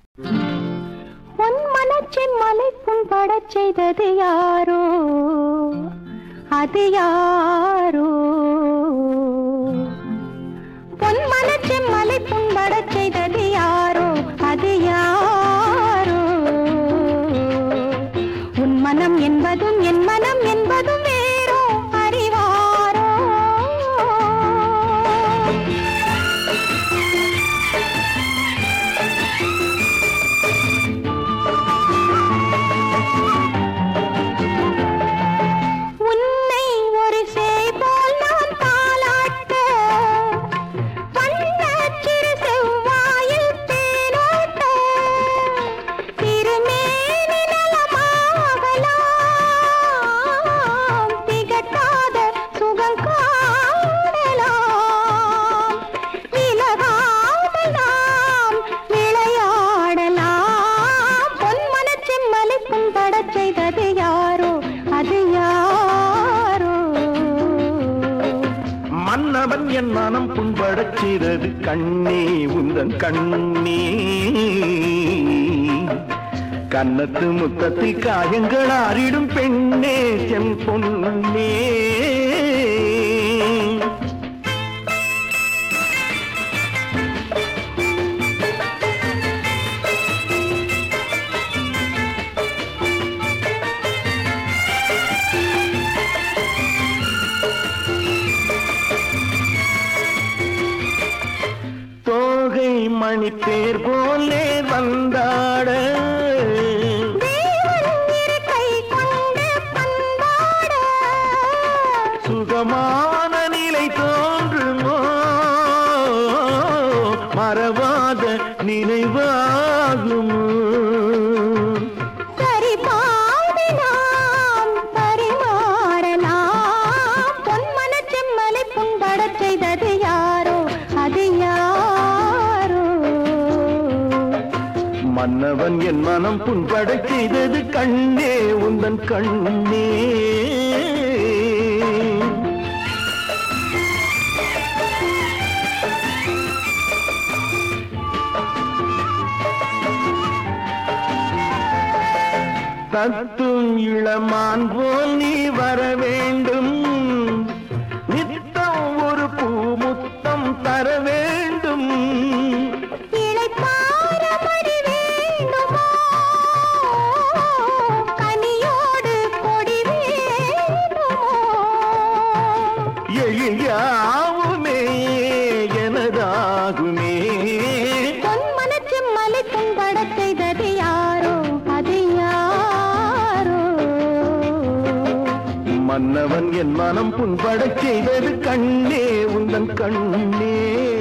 உன் மனச்சின் மலை புண்படச் செய்தது யாரோ அது யாரோ பொன் மனச்சின் மலை புண்படச் செய்தது யாரோ அது யாரோ உன் மனம் என்பதும் என் மனம் என்பதும் வேறோ அறிவாரோ உன்னை ஒரு சேய் போல் நான் தாளாட்ட வண்ணச் சிறு செவ்வாயில் தேனோட்ட திருமேனி நலமாகலாம் திகட்டாத சுகம் காணலாம் விலகாமல் நாம் விளையாடலாம் பொன் மனச்செம்மலை புண்படச் செய்தது யாரோ அது யாரோ மன்னவன் என் மனம் புண்படச் செய்தது கண்ணே உந்தன் கண்ணே கன்னத்து முத்தத்தில் காயங்கள் ஆறிடும் பெண்ணே செம் பொன்னே தோகை மணி பேர் போலே வந்தாட தேவன் இருக்கை கொண்டு பண்பாட சுகமான நிலை தோன்றுமோ மறவாத நினைவாகுமோ சரி பாதி நாம் பரிமாறலாம் பொன் மனச்செம்மலை புண்படச் செய்தது யாரோ அது யாரோ மன்னவன் என் மனம் புண்படச் செய்தது கண்ணே உந்தன் கண்ணே தத்தும் இளமான் போல் நீ வர வேண்டும் நித்தம் ஒரு பூமுத்தம் தர வேண்டும் இளைப்பாறபடி வேண்டுமோ கனியோடு கொடி வேண்டுமோ எழியாவுமே எனதாகுமே பொன் மனச்செம்மலை புண்படச் செய்தது யாரோ அது யாரோ மன்னவன் என் மனம் புண்படச் செய்தது கண்ணே உந்தன் கண்ணே